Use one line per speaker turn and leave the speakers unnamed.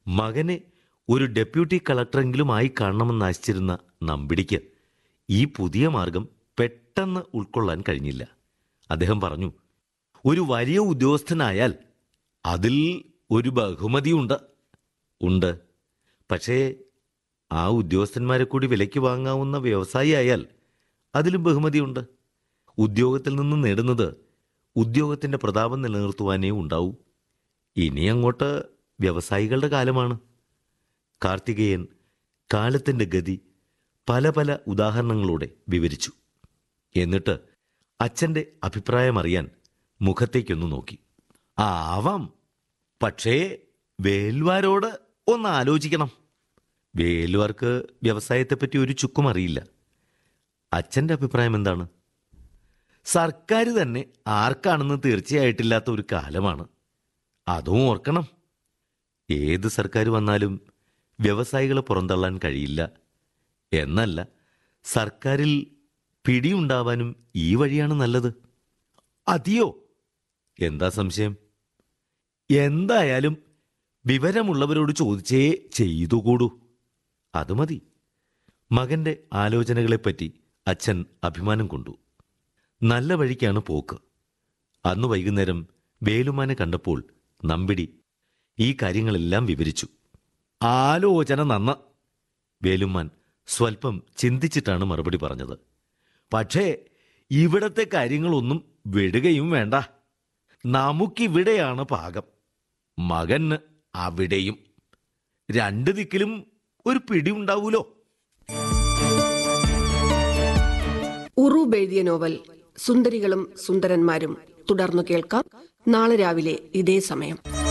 മകനെ ഒരു ഡെപ്യൂട്ടി കളക്ടറെങ്കിലും ആയി കാണണമെന്ന് ആശിച്ചിരുന്ന നമ്പിടിക്ക് ഈ പുതിയ മാർഗം പെട്ടെന്ന് ഉൾക്കൊള്ളാൻ കഴിഞ്ഞില്ല അദ്ദേഹം പറഞ്ഞു ഒരു വലിയ ഉദ്യോഗസ്ഥനായാൽ അതിൽ ഒരു ബഹുമതിയുണ്ട് ഉണ്ട് പക്ഷേ ആ ഉദ്യോഗസ്ഥന്മാരെ കൂടി വിലയ്ക്ക് വാങ്ങാവുന്ന വ്യവസായി ആയാൽ അതിലും ബഹുമതിയുണ്ട് ഉദ്യോഗത്തിൽ നിന്ന് നേടുന്നത് ഉദ്യോഗത്തിൻ്റെ പ്രതാപം നിലനിർത്തുവാനേ ഉണ്ടാവൂ ഇനി അങ്ങോട്ട് വ്യവസായികളുടെ കാലമാണ് കാർത്തികേയൻ കാലത്തിൻ്റെ ഗതി പല പല ഉദാഹരണങ്ങളോടെ വിവരിച്ചു എന്നിട്ട് അച്ഛൻ്റെ അഭിപ്രായമറിയാൻ മുഖത്തേക്കൊന്ന് നോക്കി ആവാം പക്ഷേ വേൽവാരോട് ഒന്ന് ആലോചിക്കണം വേലുവാർക്ക് വ്യവസായത്തെപ്പറ്റി ഒരു ചുക്കും അറിയില്ല അച്ഛൻ്റെ അഭിപ്രായം എന്താണ് സർക്കാർ തന്നെ ആർക്കാണെന്ന് തീർച്ചയായിട്ടില്ലാത്ത ഒരു കാലമാണ് അതും ഓർക്കണം ഏത് സർക്കാർ വന്നാലും വ്യവസായികളെ പുറന്തള്ളാൻ കഴിയില്ല എന്നല്ല സർക്കാരിൽ പിടിയുണ്ടാവാനും ഈ വഴിയാണ് നല്ലത് അതിയോ എന്താ സംശയം എന്തായാലും വിവരമുള്ളവരോട് ചോദിച്ചേ ചെയ്തുകൂടൂ അത് മതി മകന്റെ ആലോചനകളെപ്പറ്റി അച്ഛൻ അഭിമാനം കൊണ്ടു നല്ല വഴിക്കാണ് പോക്ക് അന്ന് വൈകുന്നേരം വേലുമാനെ കണ്ടപ്പോൾ നമ്പിടി ഈ കാര്യങ്ങളെല്ലാം വിവരിച്ചു ആലോചന നന്ന വേലുമാൻ സ്വൽപ്പം ചിന്തിച്ചിട്ടാണ് മറുപടി പറഞ്ഞത് പക്ഷേ ഇവിടത്തെ കാര്യങ്ങളൊന്നും വിടുകയും വേണ്ട നമുക്കിവിടെയാണ് പാകം മകന് അവിടെയും രണ്ട് ദിക്കിലും ഒരു പിടി ഉണ്ടാവൂലോ
ഉറൂബ് എഴുതിയ നോവൽ സുന്ദരികളും സുന്ദരന്മാരും തുടർന്നു കേൾക്കാം നാളെ രാവിലെ ഇതേ സമയം